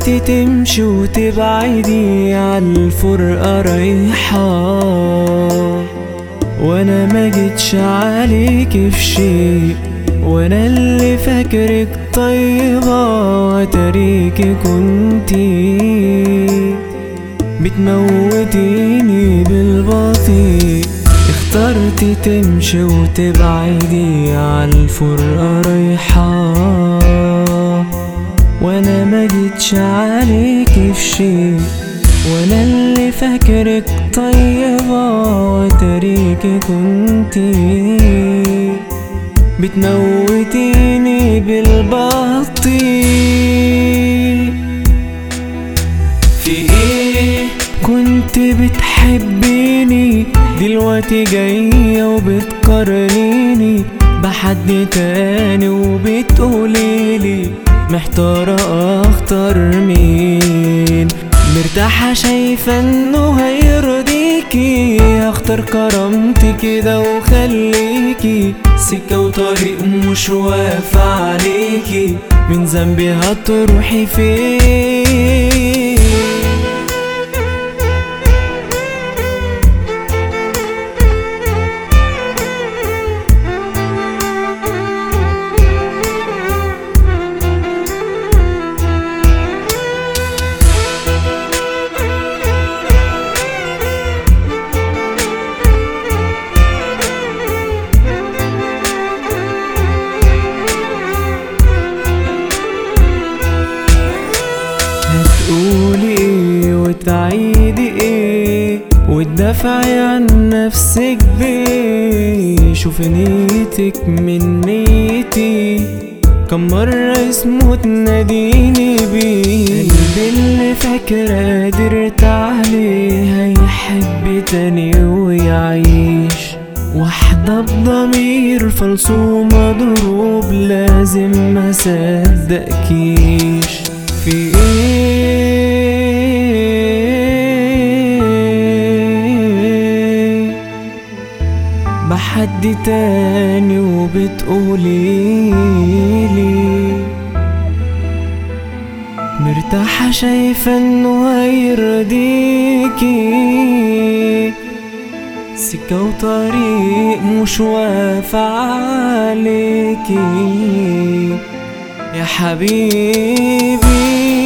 اخترتي تمشي وتبعدي عالفرقة رايحة وانا ما جيتش عليك في شيء وانا اللي فاكرك طيبة وتريكي كنتي بتموتيني بالبطيء اخترتي تمشي وتبعدي عالفرقة رايحة وانا ما جيتش عليكي في شيء وانا اللي فاكرك طيبة وتريكي كنتي بتموتيني بالبطيء في ايه كنت بتحبيني دلوقتي جاية وبتقارنيني بحد تاني وبتقوليلي محتارة اختار مين مرتاحة شايفة انه هيرضيكي اختار كرامتي كده وخليكي سكة وطريق مش واقفة عليكي من ذنبي هتروحي فين هتقولي ايه وتعيدي ايه وتدافعي عن نفسك بيه شوفي نيتك من نيتي كم مرة اسمه تناديني بيه قلبي اللي فاكرة قدرت عليه هيحب تاني ويعيش واحدة بضمير فلسو مضروب لازم ما صدقكيش في ايه بحد تاني وبتقوليلي مرتاحة شايفة انه هيرضيكي سكة وطريق مش واقفة عليكي يا حبيبي